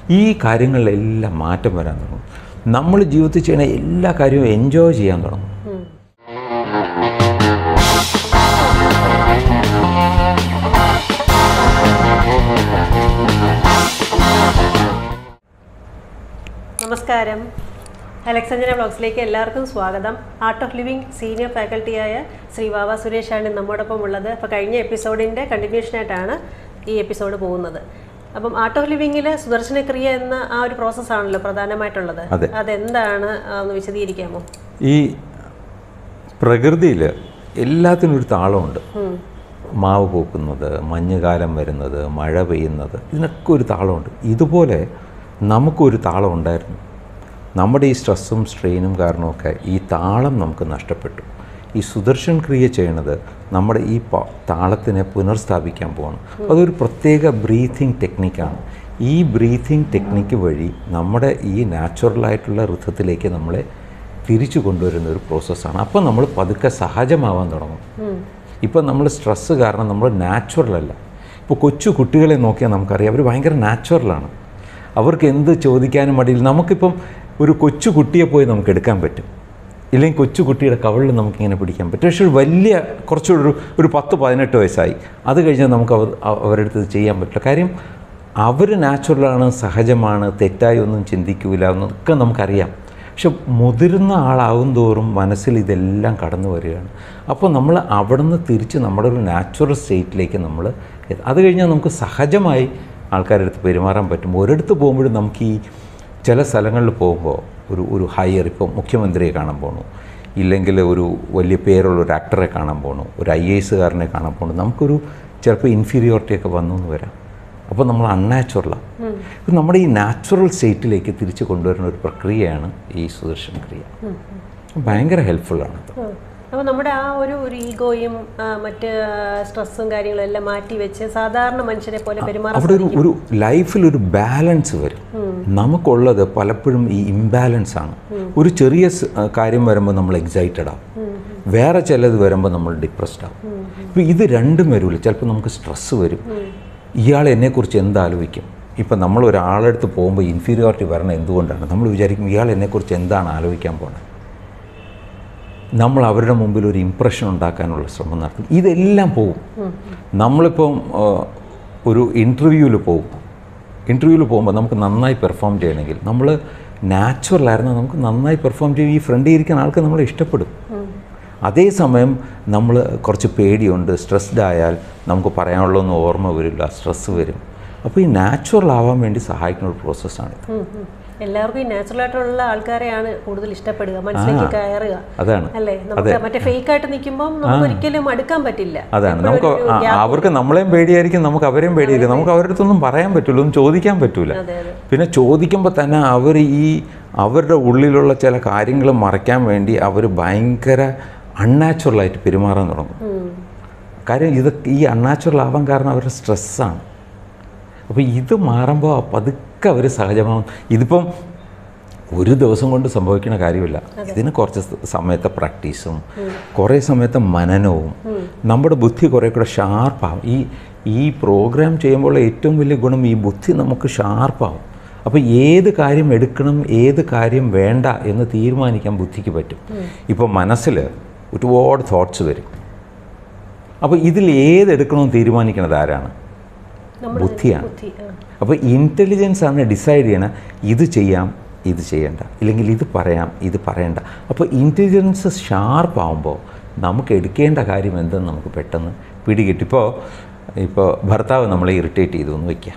ഈ കാര്യങ്ങളിലെല്ലാം മാറ്റം വരാൻ തുടങ്ങും നമ്മൾ ജീവിതത്തിൽ ചെയ്യുന്ന എല്ലാ കാര്യവും എൻജോയ് ചെയ്യാൻ തുടങ്ങും നമസ്കാരം അലക്സഞ്ചന ബ്ലോഗ്സിലേക്ക് എല്ലാവർക്കും സ്വാഗതം ആർട്ട് ഓഫ് ലിവിംഗ് സീനിയർ ഫാക്കൽറ്റിയായ ശ്രീ വാവ സുരേഷാണ് നമ്മോടൊപ്പം ഉള്ളത് അപ്പോൾ കഴിഞ്ഞ എപ്പിസോഡിൻ്റെ കണ്ടിന്യൂഷനായിട്ടാണ് ഈ എപ്പിസോഡ് പോകുന്നത് അപ്പം ആർട്ട് ഓഫ് ലിവിങ്ങിൽ സുദർശനക്രിയ എന്ന ആ ഒരു പ്രോസസ്സാണല്ലോ പ്രധാനമായിട്ടുള്ളത് അതെ. അതെന്താണ് ആ, ഒന്ന് വിശദീകരിക്കാമോ ഈ പ്രകൃതിയിൽ എല്ലാത്തിനും ഒരു താളമുണ്ട് മാവ് പൂക്കുന്നത് മഞ്ഞുകാലം വരുന്നത് മഴ പെയ്യുന്നത് ഇതിനൊക്കെ ഒരു താളമുണ്ട് ഇതുപോലെ നമുക്കൊരു താളം ഉണ്ടായിരുന്നു നമ്മുടെ ഈ സ്ട്രെസ്സും സ്ട്രെയിനും കാരണമൊക്കെ ഈ താളം നമുക്ക് നഷ്ടപ്പെട്ടു ഈ സുദർശൻ ക്രിയ ചെയ്യണത് നമ്മുടെ ഈ പ- താളത്തിനെ പുനർസ്ഥാപിക്കാൻ പോവാണ് അതൊരു പ്രത്യേക ബ്രീത്തിങ് ടെക്നിക്കാണ് ഈ ബ്രീത്തിങ് ടെക്നിക്ക് വഴി നമ്മുടെ ഈ നാച്ചുറലായിട്ടുള്ള ഋതത്തിലേക്ക് നമ്മളെ തിരിച്ചു കൊണ്ടുവരുന്ന ഒരു പ്രോസസ്സാണ് അപ്പോൾ നമ്മൾ പതുക്കെ സഹജമാവാൻ തുടങ്ങും ഇപ്പം നമ്മൾ സ്ട്രെസ്സ് കാരണം നമ്മൾ നാച്ചുറൽ അല്ല ഇപ്പോൾ കൊച്ചു കുട്ടികളെ നോക്കിയാൽ നമുക്കറിയാം അവർ ഭയങ്കര നാച്ചുറലാണ് അവർക്ക് എന്ത് ചോദിക്കാനും മടിയിൽ നമുക്കിപ്പം ഒരു കൊച്ചു കുട്ടിയെ പോയി നമുക്ക് എടുക്കാൻ പറ്റും ഇല്ലെങ്കിൽ കൊച്ചു കുട്ടിയുടെ കവളിൽ നമുക്കിങ്ങനെ പിടിക്കാൻ പറ്റും പക്ഷേ ഒരു വലിയ കുറച്ചുകൂടി ഒരു ഒരു പത്ത് പതിനെട്ട് വയസ്സായി അത് കഴിഞ്ഞാൽ നമുക്ക് അവർ അവരുടെ അടുത്ത് ഇത് ചെയ്യാൻ പറ്റില്ല കാര്യം അവർ നാച്ചുറലാണ് സഹജമാണ് തെറ്റായി ഒന്നും ചിന്തിക്കൂല എന്നൊക്കെ നമുക്കറിയാം പക്ഷെ മുതിർന്ന ആളാവും തോറും മനസ്സിൽ ഇതെല്ലാം കടന്നു വരികയാണ് അപ്പോൾ നമ്മൾ അവിടുന്ന് തിരിച്ച് നമ്മുടെ ഒരു നാച്ചുറൽ സ്റ്റേറ്റിലേക്ക് നമ്മൾ എത്ത- അത് കഴിഞ്ഞാൽ നമുക്ക് സഹജമായി ആൾക്കാരുടെ അടുത്ത് പെരുമാറാൻ പറ്റും ഒരിടത്ത് പോകുമ്പോഴും നമുക്ക് ഈ ചില സ്ഥലങ്ങളിൽ പോകുമ്പോൾ ഒരു ഒരു ഹയർ ഇപ്പോൾ മുഖ്യമന്ത്രിയെ കാണാൻ പോകണു ഇല്ലെങ്കിൽ ഒരു വലിയ പേരുള്ള ഒരു ആക്ടറെ കാണാൻ പോകണു ഒരു ഐ എ എസുകാരനെ കാണാൻ പോകണു നമുക്കൊരു ചിലപ്പോൾ ഇൻഫീരിയോറിറ്റി ഒക്കെ വന്നു എന്ന് വരാം അപ്പോൾ നമ്മൾ അൺനാച്ചുറലാണ് ഇപ്പം നമ്മുടെ ഈ നാച്ചുറൽ സ്റ്റേറ്റിലേക്ക് തിരിച്ചു കൊണ്ടുവരുന്ന ഒരു പ്രക്രിയയാണ് ഈ സുദർശന ക്രിയ ഭയങ്കര ഹെൽപ്ഫുള്ളാണ് അത് അപ്പോൾ നമ്മുടെ ആ ഒരു ഒരു ഈഗോയും ആ, മറ്റ് സ്ട്രെസ്സും കാര്യങ്ങളും എല്ലാം മാറ്റി വെച്ച് സാധാരണ മനുഷ്യരെ പോലെ പെരുമാറാൻ അവിടെ ഒരു ഒരു ലൈഫിൽ ഒരു ബാലൻസ് വരും നമുക്കുള്ളത് പലപ്പോഴും ഈ ഇംബാലൻസ് ആണ് ഒരു ചെറിയ സ്- ആ, കാര്യം വരുമ്പോൾ നമ്മൾ എക്സൈറ്റഡ് ആവും വേറെ ചിലത് വരുമ്പോൾ നമ്മൾ ഡിപ്രസ്ഡ് ആവും ഇപ്പോൾ ഇത് രണ്ടും വരില്ല ചിലപ്പോൾ നമുക്ക് സ്ട്രെസ്സ് വരും ഇയാൾ എന്നെക്കുറിച്ച് എന്താലോചിക്കും ഇപ്പം നമ്മൾ ഒരാളെടുത്ത് പോകുമ്പോൾ ഇൻഫീരിയോറിറ്റി വരണം എന്തുകൊണ്ടാണ് നമ്മൾ വിചാരിക്കും ഇയാൾ എന്നെക്കുറിച്ച് എന്താണ് ആലോചിക്കാൻ പോണത് നമ്മൾ അവരുടെ മുമ്പിൽ ഒരു ഇമ്പ്രഷൻ ഉണ്ടാക്കാനുള്ള ശ്രമം നടത്തും ഇതെല്ലാം പോവും നമ്മളിപ്പം ആ, ഒരു ഇൻ്റർവ്യൂവിൽ പോകും ഇൻ്റർവ്യൂവിൽ പോകുമ്പോൾ നമുക്ക് നന്നായി പെർഫോം ചെയ്യണമെങ്കിൽ നമ്മൾ നാച്ചുറലായിരുന്നു നമുക്ക് നന്നായി പെർഫോം ചെയ്യും ഈ ഫ്രണ്ടിൽ ഇരിക്കുന്ന ആൾക്ക് നമ്മളെ ഇഷ്ടപ്പെടും അതേസമയം നമ്മൾ കുറച്ച് പേടിയുണ്ട് സ്ട്രെസ്ഡ് ആയാൽ നമുക്ക് പറയാനുള്ളതൊന്നും ഓർമ്മ വരില്ല സ്ട്രെസ്സ് വരും അപ്പോൾ ഈ നാച്ചുറൽ ആവാൻ വേണ്ടി സഹായിക്കുന്ന ഒരു പ്രോസസ്സാണിത് ഉം, ഉം. എല്ലാവർക്കും ഈ നാച്ചുറൽ ആയിട്ടുള്ള ആൾക്കാരെയാണ് കൂടുതൽ ഇഷ്ടപ്പെടുക മനസ്സിലേക്ക് കയറുക അതാണ് അല്ലേ നമുക്ക് മറ്റേ ഫേക്ക് ആയിട്ട് നിൽക്കുമ്പോൾ നമുക്ക് ഒരിക്കലും അടുക്കാൻ പറ്റില്ല അതാണ് നമുക്ക് ആ, അവർക്ക് നമ്മളെയും പേടിയായിരിക്കും നമുക്ക് അവരെയും പേടിയായിരിക്കും നമുക്ക് അവരുടെ അടുത്തൊന്നും പറയാൻ പറ്റില്ല ഒന്നും ചോദിക്കാൻ പറ്റൂല അതെ അതെ പിന്നെ ചോദിക്കുമ്പോൾ തന്നെ അവർ ഈ അവരുടെ ഉള്ളിലുള്ള ചില കാര്യങ്ങൾ മറയ്ക്കാൻ വേണ്ടി അവർ ഭയങ്കര അൺനാച്ചുറലായിട്ട് പെരുമാറാൻ തുടങ്ങും ഉം. കാര്യം ഇത് ഈ അൺനാച്ചുറൽ ആവാൻ കാരണം അവരുടെ സ്ട്രെസ്സാണ് അപ്പോൾ ഇത് മാറുമ്പോൾ പതുക്കെ അവർ സഹജമാവും ഇതിപ്പം ഒരു ദിവസം കൊണ്ട് സംഭവിക്കുന്ന കാര്യമില്ല ഇതിന് കുറച്ച് സ- സമയത്തെ പ്രാക്ടീസും കുറേ സമയത്തെ മനനവും നമ്മുടെ ബുദ്ധി കുറേ കൂടെ ഷാർപ്പാവും ഈ ഈ പ്രോഗ്രാം ചെയ്യുമ്പോൾ ഏറ്റവും വലിയ ഗുണം ഈ ബുദ്ധി നമുക്ക് ഷാർപ്പാവും അപ്പോൾ ഏത് കാര്യം എടുക്കണം ഏത് കാര്യം വേണ്ട എന്ന് തീരുമാനിക്കാൻ ബുദ്ധിക്ക് പറ്റും ഇപ്പോൾ മനസ്സിൽ ഒരുപാട് തോട്ട്സ് വരും അപ്പോൾ ഇതിൽ ഏതെടുക്കണമെന്ന് തീരുമാനിക്കുന്നത് ആരാണ് നമ്മുടെ ബുദ്ധിയാണ് ബുദ്ധി ആ. അപ്പോൾ ഇൻ്റലിജൻസ് ആണ് ഡിസൈഡ് ചെയ്യണ ഇത് ചെയ്യാം ഇത് ചെയ്യണ്ട ഇല്ലെങ്കിൽ ഇത് പറയാം ഇത് പറയണ്ട അപ്പോൾ ഇൻ്റലിജൻസ് ഷാർപ്പ് ആകുമ്പോൾ നമുക്ക് എടുക്കേണ്ട കാര്യം എന്തെന്ന് നമുക്ക് പെട്ടെന്ന് പിടികിട്ടും ഇപ്പോൾ ഇപ്പോൾ ഭർത്താവ് നമ്മളെ ഇറിറ്റേറ്റ് ചെയ്തു എന്ന് വയ്ക്കുക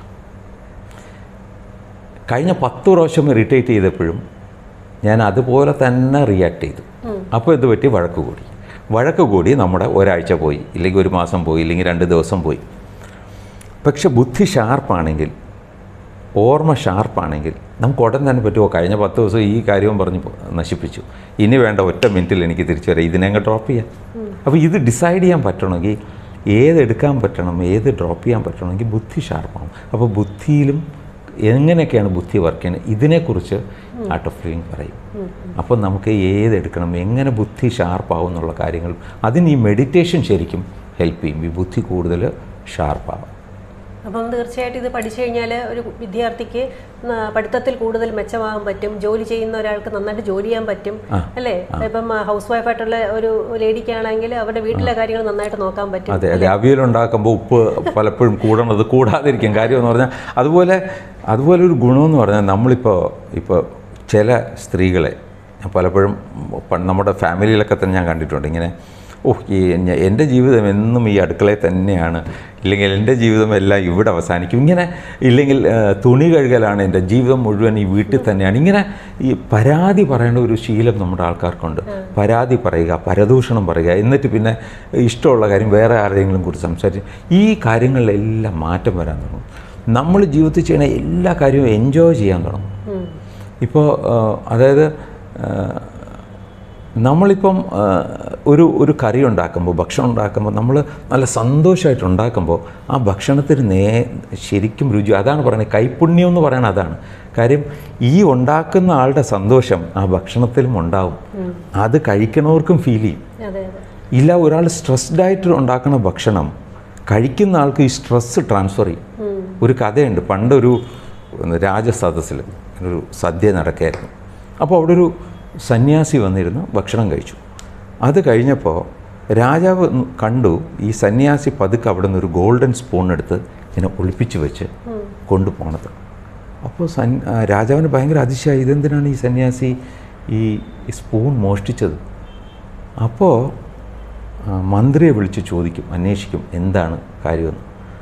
കഴിഞ്ഞ പത്ത് പ്രാവശ്യം ഇറിറ്റേറ്റ് ചെയ്തപ്പോഴും ഞാൻ അതുപോലെ തന്നെ റിയാക്ട് ചെയ്തു അപ്പോൾ ഇത് പറ്റി വഴക്ക് കൂടി വഴക്ക് കൂടി നമ്മുടെ ഒരാഴ്ച പോയി ഇല്ലെങ്കിൽ ഒരു മാസം പോയി ഇല്ലെങ്കിൽ രണ്ട് ദിവസം പോയി പക്ഷെ ബുദ്ധി ഷാർപ്പാണെങ്കിൽ ഓർമ്മ ഷാർപ്പാണെങ്കിൽ നമുക്ക് ഉടൻ തന്നെ പറ്റുമോ കഴിഞ്ഞ പത്ത് ദിവസം ഈ കാര്യവും പറഞ്ഞ് പോ- നശിപ്പിച്ചു ഇനി വേണ്ട ഒറ്റ മിനിറ്റിൽ എനിക്ക് തിരിച്ചു വരാം ഇതിനെങ്ങ് ഡ്രോപ്പ് ചെയ്യാം അപ്പോൾ ഇത് ഡിസൈഡ് ചെയ്യാൻ പറ്റണമെങ്കിൽ ഏതെടുക്കാൻ പറ്റണം ഏത് ഡ്രോപ്പ് ചെയ്യാൻ പറ്റണമെങ്കിൽ ബുദ്ധി ഷാർപ്പാവും അപ്പോൾ ബുദ്ധിയിലും എങ്ങനെയൊക്കെയാണ് ബുദ്ധി വർക്ക് ചെയ്യുന്നത് ഇതിനെക്കുറിച്ച് ആർട്ട് ഓഫ് ലിവിങ് പറയും അപ്പോൾ നമുക്ക് ഏതെടുക്കണം എങ്ങനെ ബുദ്ധി ഷാർപ്പാവും എന്നുള്ള കാര്യങ്ങൾ അതിന് ഈ മെഡിറ്റേഷൻ ശരിക്കും ഹെൽപ്പ് ചെയ്യും ഈ ബുദ്ധി കൂടുതൽ ഷാർപ്പാവും അപ്പം തീർച്ചയായിട്ടും ഇത് പഠിച്ചു കഴിഞ്ഞാൽ ഒരു വിദ്യാർത്ഥിക്ക് ന- പഠിത്തത്തിൽ കൂടുതൽ മെച്ചമാകാൻ പറ്റും ജോലി ചെയ്യുന്ന ഒരാൾക്ക് നന്നായിട്ട് ജോലി ചെയ്യാൻ പറ്റും അല്ലേ ഇപ്പം ഹൗസ് വൈഫായിട്ടുള്ള ഒരു ലേഡിക്കാണെങ്കിൽ അവരുടെ വീട്ടിലെ കാര്യങ്ങൾ നന്നായിട്ട് നോക്കാൻ പറ്റും അതെ അതെ അവിയലുണ്ടാക്കുമ്പോൾ ഉപ്പ് പലപ്പോഴും കൂടണത് കൂടാതിരിക്കും കാര്യം എന്ന് പറഞ്ഞാൽ അതുപോലെ അതുപോലെ ഒരു ഗുണമെന്ന് പറഞ്ഞാൽ നമ്മളിപ്പോൾ ഇപ്പോൾ ചില സ്ത്രീകളെ ഞാൻ പലപ്പോഴും പ- നമ്മുടെ ഫാമിലിയിലൊക്കെ തന്നെ ഞാൻ കണ്ടിട്ടുണ്ട് ഇങ്ങനെ ഓ ഈ ഞ- എൻ്റെ ജീവിതം എന്നും ഈ അടുക്കളയിൽ തന്നെയാണ് ഇല്ലെങ്കിൽ എൻ്റെ ജീവിതം എല്ലാം ഇവിടെ അവസാനിക്കും ഇങ്ങനെ ഇല്ലെങ്കിൽ ആ, തുണി കഴുകലാണ് എൻ്റെ ജീവിതം മുഴുവൻ ഈ വീട്ടിൽ തന്നെയാണ് ഇങ്ങനെ ഈ പരാതി പറയേണ്ട ഒരു ശീലം നമ്മുടെ ആൾക്കാർക്കുണ്ട് പരാതി പറയുക പരദൂഷണം പറയുക എന്നിട്ട് പിന്നെ ഇഷ്ടമുള്ള കാര്യം വേറെ ആരെങ്കിലും കുറിച്ച് സംസാരിച്ച് ഈ കാര്യങ്ങളിലെല്ലാം മാറ്റം വരാൻ തുടങ്ങും നമ്മൾ ജീവിതത്തിൽ ചെയ്യുന്ന എല്ലാ കാര്യവും എൻജോയ് ചെയ്യാൻ തുടങ്ങും ഇപ്പോൾ അതായത് ആ, നമ്മളിപ്പം ആ, ഒരു ഒരു കറി ഉണ്ടാക്കുമ്പോൾ ഭക്ഷണം ഉണ്ടാക്കുമ്പോൾ നമ്മൾ നല്ല സന്തോഷമായിട്ട് ഉണ്ടാക്കുമ്പോൾ ആ ഭക്ഷണത്തിന് നേ ശരിക്കും രുചി അതാണ് പറയുന്നത് കൈപ്പുണ്യം എന്ന് പറയുന്നത് അതാണ് കാര്യം ഈ ഉണ്ടാക്കുന്ന ആളുടെ സന്തോഷം ആ ഭക്ഷണത്തിലും ഉണ്ടാവും അത് കഴിക്കണവർക്കും ഫീൽ ചെയ്യും അതെ അതെ ഇല്ല ഒരാൾ സ്ട്രെസ്ഡ് ആയിട്ട് ഉണ്ടാക്കുന്ന ഭക്ഷണം കഴിക്കുന്ന ആൾക്ക് ഈ സ്ട്രെസ്സ് ട്രാൻസ്ഫർ ചെയ്യും ഒരു കഥയുണ്ട് പണ്ടൊരു രാജസദസ്സിൽ ഒരു സദ്യ നടക്കുകയായിരുന്നു അപ്പോൾ അവിടെ ഒരു സന്യാസി വന്നിരുന്ന് ഭക്ഷണം കഴിച്ചു അത് കഴിഞ്ഞപ്പോൾ രാജാവ് കണ്ടു ഈ സന്യാസി പതുക്കെ അവിടെ നിന്ന് ഒരു ഗോൾഡൻ സ്പൂൺ എടുത്ത് ഇങ്ങനെ ഒളിപ്പിച്ച് വെച്ച് കൊണ്ടുപോണത് അപ്പോൾ സൻ ആ, രാജാവിന് ഭയങ്കര അതിശയമായി ഇതെന്തിനാണ് ഈ സന്യാസി ഈ ഈ സ്പൂൺ മോഷ്ടിച്ചത് അപ്പോൾ ആ, മന്ത്രിയെ വിളിച്ച് ചോദിക്കും അന്വേഷിക്കും എന്താണ് കാര്യമെന്ന്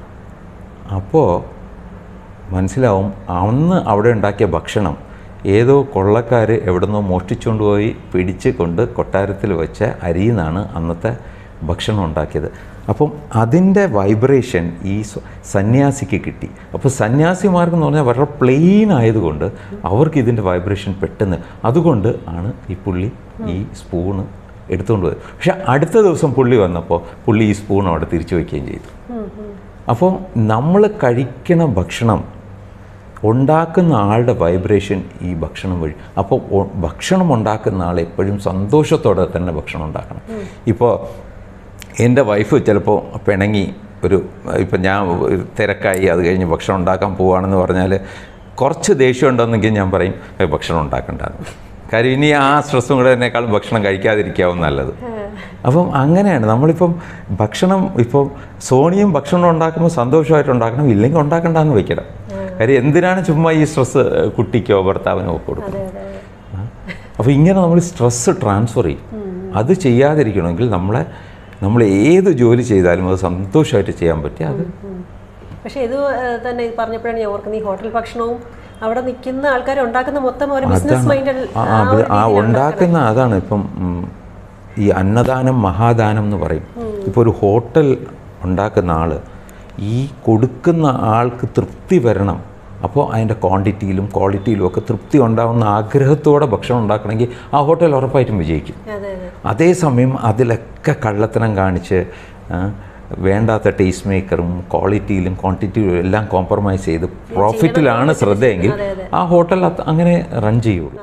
അപ്പോൾ മനസ്സിലാവും അന്ന് അവിടെ ഉണ്ടാക്കിയ ഭക്ഷണം ഏതോ കൊള്ളക്കാർ എവിടുന്നോ മോഷ്ടിച്ചുകൊണ്ട് പോയി പിടിച്ച് കൊണ്ട് കൊട്ടാരത്തിൽ വെച്ച അരിയിൽ നിന്നാണ് അന്നത്തെ ഭക്ഷണം ഉണ്ടാക്കിയത് അപ്പം അതിൻ്റെ വൈബ്രേഷൻ ഈ സ്വ- സന്യാസിക്ക് കിട്ടി അപ്പോൾ സന്യാസിമാർക്ക് എന്ന് പറഞ്ഞാൽ വളരെ പ്ലെയിൻ ആയതുകൊണ്ട് അവർക്ക് ഇതിൻ്റെ വൈബ്രേഷൻ പെട്ടെന്ന് അതുകൊണ്ട് ആണ് ഈ പുള്ളി ഈ സ്പൂണ് എടുത്തുകൊണ്ട് പോയത് പക്ഷെ അടുത്ത ദിവസം പുള്ളി വന്നപ്പോൾ പുള്ളി ഈ സ്പൂൺ അവിടെ തിരിച്ചു വയ്ക്കുകയും ചെയ്തു അപ്പോൾ നമ്മൾ കഴിക്കണ ഭക്ഷണം ഉണ്ടാക്കുന്ന ആളുടെ വൈബ്രേഷൻ ഈ ഭക്ഷണം വഴി അപ്പോൾ ഒ- ഭക്ഷണം ഉണ്ടാക്കുന്ന ആൾ എപ്പോഴും സന്തോഷത്തോടെ തന്നെ ഭക്ഷണം ഉണ്ടാക്കണം ഇപ്പോൾ എൻ്റെ വൈഫ് ചിലപ്പോൾ പിണങ്ങി ഒരു ഇപ്പം ഞാൻ ഒരു തിരക്കായി അത് കഴിഞ്ഞ് ഭക്ഷണം ഉണ്ടാക്കാൻ പോവുകയാണെന്ന് പറഞ്ഞാൽ കുറച്ച് ദേഷ്യം ഉണ്ടെന്നെങ്കിൽ ഞാൻ പറയും "ഏയ് ഭക്ഷണം ഉണ്ടാക്കണ്ടെന്ന് കാര്യം ഇനി ആ സ്ട്രെസ്സും കൂടെ എന്നെക്കാളും ഭക്ഷണം കഴിക്കാതിരിക്കാവും നല്ലത് അപ്പം അങ്ങനെയാണ് നമ്മളിപ്പം ഭക്ഷണം ഇപ്പം സോണിയും ഭക്ഷണം ഉണ്ടാക്കുമ്പോൾ സന്തോഷമായിട്ട് ഉണ്ടാക്കണം ഇല്ലെങ്കിൽ ഉണ്ടാക്കണ്ടെന്ന് വെക്കണം കാര്യം എന്തിനാണ് ചുമ്മാ ഈ സ്ട്രെസ്സ് കുട്ടിക്കോ ഭർത്താവിനോ ഒക്കെ കൊടുക്കുന്നത് അതെ അതെ അപ്പോൾ ഇങ്ങനെ നമ്മൾ സ്ട്രെസ്സ് ട്രാൻസ്ഫർ ചെയ്യും അത് ചെയ്യാതിരിക്കണമെങ്കിൽ നമ്മളെ നമ്മൾ ഏത് ജോലി ചെയ്താലും അത് സന്തോഷമായിട്ട് ചെയ്യാൻ പറ്റും അത് പക്ഷെ ഇത് ഏഹ്, തന്നെ ഇത് പറഞ്ഞപ്പോഴാണ് ഞാൻ ഓർക്കുന്നത് ഈ ഹോട്ടൽ ഭക്ഷണവും അവിടെ നിൽക്കുന്ന ആൾക്കാർ ഉണ്ടാക്കുന്ന മൊത്തം ഒരു ബിസിനസ് മൈൻഡ് ആ, ആ, അത് ആ ഉണ്ടാക്കുന്ന അതാണ് ഇപ്പം ഉം, ഈ അന്നദാനം മഹാദാനം എന്ന് പറയും ഇപ്പോൾ ഒരു ഹോട്ടൽ ഉണ്ടാക്കുന്ന ആൾ ഈ കൊടുക്കുന്ന ആൾക്ക് തൃപ്തി വരണം അപ്പോൾ അതിൻ്റെ ക്വാണ്ടിറ്റിയിലും ക്വാളിറ്റിയിലും ഒക്കെ തൃപ്തി ഉണ്ടാവുന്ന ആഗ്രഹത്തോടെ ഭക്ഷണം ഉണ്ടാക്കണമെങ്കിൽ ആ ഹോട്ടൽ ഉറപ്പായിട്ടും വിജയിക്കും അതെ അതെ അതേസമയം അതിലൊക്കെ കള്ളത്തനം കാണിച്ച് ആ, വേണ്ടാത്ത ടേസ്റ്റ് മേക്കറും ക്വാളിറ്റിയിലും ക്വാണ്ടിറ്റിയിലും എല്ലാം കോംപ്രമൈസ് ചെയ്ത് പ്രോഫിറ്റിലാണ് ശ്രദ്ധയെങ്കിൽ അതെ, അതെ. ആ ഹോട്ടൽ അത് അങ്ങനെ റൺ ചെയ്യുള്ളൂ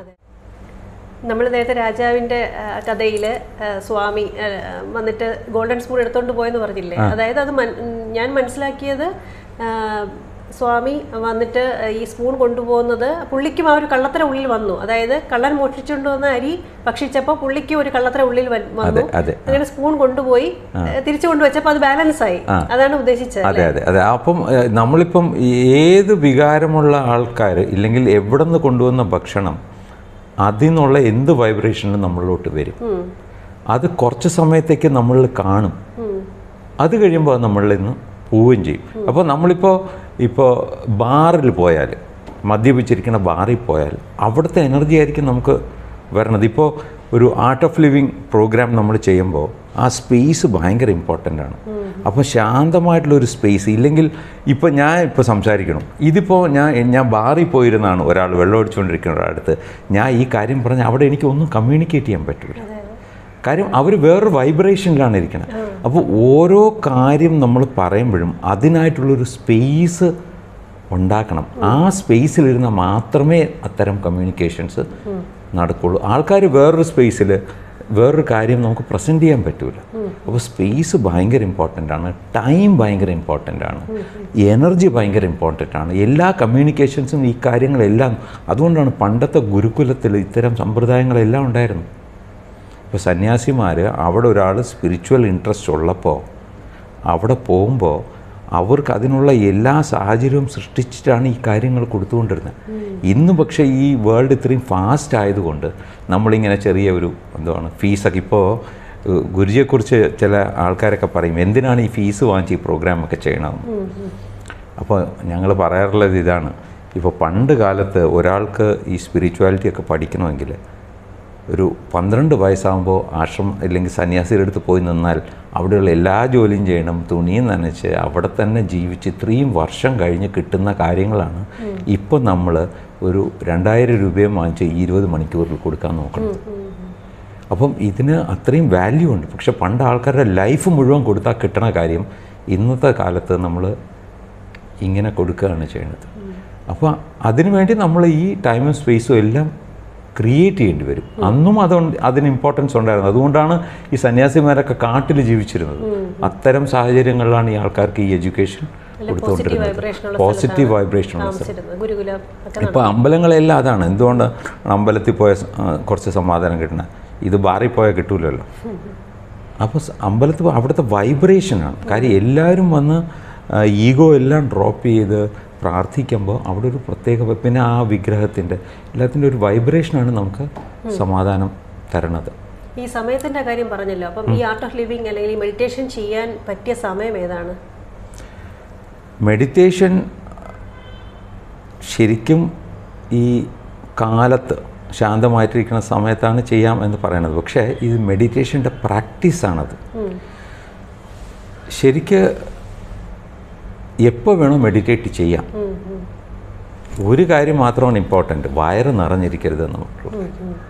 നമ്മൾ നേരത്തെ രാജാവിന്റെ കഥയിൽ സ്വാമി ആ, വന്നിട്ട് ഗോൾഡൻ സ്പൂൺ എടുത്തോണ്ട് പോയെന്ന് പറഞ്ഞില്ലേ അതായത് അത് മൻ- ഞാൻ മനസ്സിലാക്കിയത് ആ, സ്വാമി വന്നിട്ട് ഈ സ്പൂൺ കൊണ്ടുപോകുന്നത് പുള്ളിക്കും ആ ഒരു കള്ളത്തര ഉള്ളിൽ വന്നു അതായത് കള്ളൻ മോഷ്ടിച്ചുകൊണ്ട് വന്ന അരി ഭക്ഷിച്ചപ്പോൾ പുള്ളിക്കും ഒരു കള്ളത്തര ഉള്ളിൽ വ- വന്നു അതെ. അങ്ങനെ സ്പൂൺ കൊണ്ടുപോയി തിരിച്ചു കൊണ്ടുവച്ചപ്പോൾ അത് ബാലൻസ് ആയി അതാണ് ഉദ്ദേശിച്ചത് അതെ അതെ അതെ അപ്പം ഏഹ്, നമ്മളിപ്പം ഏത് വികാരമുള്ള ആൾക്കാർ ഇല്ലെങ്കിൽ എവിടെ നിന്ന് കൊണ്ടുവന്ന ഭക്ഷണം അതിൽ നിന്നുള്ള എന്ത് വൈബ്രേഷനും നമ്മളിലോട്ട് വരും അത് കുറച്ച് സമയത്തേക്ക് നമ്മളിൽ കാണും അത് കഴിയുമ്പോൾ അത് നമ്മളിൽ നിന്ന് പോവുകയും ചെയ്യും അപ്പോൾ നമ്മളിപ്പോൾ ഇപ്പോൾ ബാറിൽ പോയാൽ മദ്യപിച്ചിരിക്കുന്ന ബാറിൽ പോയാൽ അവിടുത്തെ എനർജി ആയിരിക്കും നമുക്ക് വരണത് ഇപ്പോൾ ഒരു ആർട്ട് ഓഫ് ലിവിങ് പ്രോഗ്രാം നമ്മൾ ചെയ്യുമ്പോൾ ആ സ്പേസ് ഭയങ്കര ഇമ്പോർട്ടൻ്റ് ആണ് അപ്പോൾ ശാന്തമായിട്ടുള്ളൊരു സ്പേസ് ഇല്ലെങ്കിൽ ഇപ്പോൾ ഞാൻ ഇപ്പോൾ സംസാരിക്കണം ഇതിപ്പോൾ ഞാൻ ഞാൻ ബാറിൽ പോയിരുന്നാണ് ഒരാൾ വെള്ളം അടിച്ചുകൊണ്ടിരിക്കുന്ന ഒരാളടുത്ത് ഞാൻ ഈ കാര്യം പറഞ്ഞാൽ അവിടെ എനിക്ക് ഒന്നും കമ്മ്യൂണിക്കേറ്റ് ചെയ്യാൻ പറ്റില്ല കാര്യം അവർ വേറൊരു വൈബ്രേഷനിലാണ് ഇരിക്കുന്നത് അപ്പോൾ ഓരോ കാര്യം നമ്മൾ പറയുമ്പോഴും അതിനായിട്ടുള്ളൊരു സ്പേസ് ഉണ്ടാക്കണം ആ സ്പേസിലിരുന്നാൽ മാത്രമേ അത്തരം കമ്മ്യൂണിക്കേഷൻസ് നടക്കുള്ളൂ ആൾക്കാർ വേറൊരു സ്പേസിൽ വേറൊരു കാര്യം നമുക്ക് പ്രസൻറ്റ് ചെയ്യാൻ പറ്റൂല അപ്പോൾ സ്പേസ് ഭയങ്കര ഇമ്പോർട്ടൻ്റ് ആണ് ടൈം ഭയങ്കര ഇമ്പോർട്ടൻ്റ് ആണ് എനർജി ഭയങ്കര ഇമ്പോർട്ടൻ്റ് ആണ് എല്ലാ കമ്മ്യൂണിക്കേഷൻസും ഈ കാര്യങ്ങളെല്ലാം അതുകൊണ്ടാണ് പണ്ടത്തെ ഗുരുകുലത്തിൽ ഇത്തരം സമ്പ്രദായങ്ങളെല്ലാം ഉണ്ടായിരുന്നു ഇപ്പോൾ സന്യാസിമാർ അവിടെ ഒരാൾ സ്പിരിച്വൽ ഇൻട്രസ്റ്റ് ഉള്ളപ്പോൾ അവിടെ പോകുമ്പോൾ അവർക്ക് അതിനുള്ള എല്ലാ സാഹചര്യവും സൃഷ്ടിച്ചിട്ടാണ് ഈ കാര്യങ്ങൾ കൊടുത്തുകൊണ്ടിരുന്നത് ഇന്ന് പക്ഷേ ഈ വേൾഡ് ഇത്രയും ഫാസ്റ്റ് ആയതുകൊണ്ട് നമ്മളിങ്ങനെ ചെറിയ ഒരു എന്താണ് ഫീസൊക്കെ ഇപ്പോൾ ഏഹ്, ഗുരുജിയെക്കുറിച്ച് ചില ആൾക്കാരൊക്കെ പറയും എന്തിനാണ് ഈ ഫീസ് വാങ്ങിച്ച് ഈ പ്രോഗ്രാമൊക്കെ ചെയ്യണമെന്ന് അപ്പോൾ ഞങ്ങൾ പറയാറുള്ളത് ഇതാണ് ഇപ്പോൾ പണ്ട് കാലത്ത് ഒരാൾക്ക് ഈ സ്പിരിച്വാലിറ്റി ഒക്കെ പഠിക്കണമെങ്കിൽ ഒരു പന്ത്രണ്ട് വയസ്സാകുമ്പോൾ ആശ്രമം അല്ലെങ്കിൽ സന്യാസിയുടെ അടുത്ത് പോയി നിന്നാൽ അവിടെയുള്ള എല്ലാ ജോലിയും ചെയ്യണം തുണിയും നനച്ച് അവിടെ തന്നെ ജീവിച്ച് ഇത്രയും വർഷം കഴിഞ്ഞ് കിട്ടുന്ന കാര്യങ്ങളാണ് ഇപ്പോൾ നമ്മൾ ഒരു രണ്ടായിരം രൂപയും വാങ്ങിച്ച് ഇരുപത് മണിക്കൂറിൽ കൊടുക്കാൻ നോക്കണം അപ്പം ഇതിന് അത്രയും വാല്യൂ ഉണ്ട് പക്ഷെ പണ്ട് ആൾക്കാരുടെ ലൈഫ് മുഴുവൻ കൊടുത്താൽ കിട്ടണ കാര്യം ഇന്നത്തെ കാലത്ത് നമ്മൾ ഇങ്ങനെ കൊടുക്കുകയാണ് ചെയ്യുന്നത് അപ്പോൾ അതിനുവേണ്ടി നമ്മൾ ഈ ടൈമും സ്പേസും എല്ലാം ക്രിയേറ്റ് ചെയ്യേണ്ടി വരും അന്നും അതുകൊണ്ട് അതിന് ഇമ്പോർട്ടൻസ് ഉണ്ടായിരുന്നു അതുകൊണ്ടാണ് ഈ സന്യാസിമാരൊക്കെ കാട്ടിൽ ജീവിച്ചിരുന്നത് അത്തരം സാഹചര്യങ്ങളിലാണ് ഈ ആൾക്കാർക്ക് ഈ എഡ്യൂക്കേഷൻ പോസിറ്റീവ് വൈബ്രേഷൻ ഉള്ള കൊടുത്തുകൊണ്ടിരുന്നത് പോസിറ്റീവ് വൈബ്രേഷൻ ഉള്ള താമസിച്ചിരുന്നത് ഗുരുകുലം ഒക്കെ ഇപ്പോൾ അമ്പലങ്ങളെല്ലാം അതാണ് എന്തുകൊണ്ട് അമ്പലത്തിൽ പോയ സ- ആ, കുറച്ച് സമാധാനം കിട്ടണ ഇത് ബാറിൽ പോയാൽ കിട്ടൂലല്ലോ അപ്പോൾ അമ്പലത്തിൽ പോ- അവിടുത്തെ വൈബ്രേഷനാണ് കാര്യം എല്ലാവരും വന്ന് ഈഗോ എല്ലാം ഡ്രോപ്പ് ചെയ്ത് പ്രാർത്ഥിക്കുമ്പോൾ അവിടെ ഒരു പ്രത്യേക വ- പിന്നെ ആ വിഗ്രഹത്തിൻ്റെ എല്ലാത്തിൻ്റെ ഒരു വൈബ്രേഷനാണ് നമുക്ക് സമാധാനം തരണത് ഈ സമയത്തിന്റെ കാര്യം പറഞ്ഞല്ലോ അപ്പം ഈ ആർട്ട് ഓഫ് ലിവിങ് അല്ലെങ്കിൽ മെഡിറ്റേഷൻ ചെയ്യാൻ പറ്റിയ സമയം ഏതാണ് മെഡിറ്റേഷൻ ശരിക്കും ഈ കാലത്ത് ശാന്തമായിട്ടിരിക്കുന്ന സമയത്താണ് ചെയ്യാം എന്ന് പറയുന്നത് പക്ഷേ ഇത് മെഡിറ്റേഷൻ്റെ പ്രാക്ടീസാണത് ശരിക്ക് എപ്പോൾ വേണോ മെഡിറ്റേറ്റ് ചെയ്യാം ഒരു കാര്യം മാത്രമാണ് ഇമ്പോർട്ടൻ്റ് വയറ് നിറഞ്ഞിരിക്കരുതെന്ന് മാത്രമേ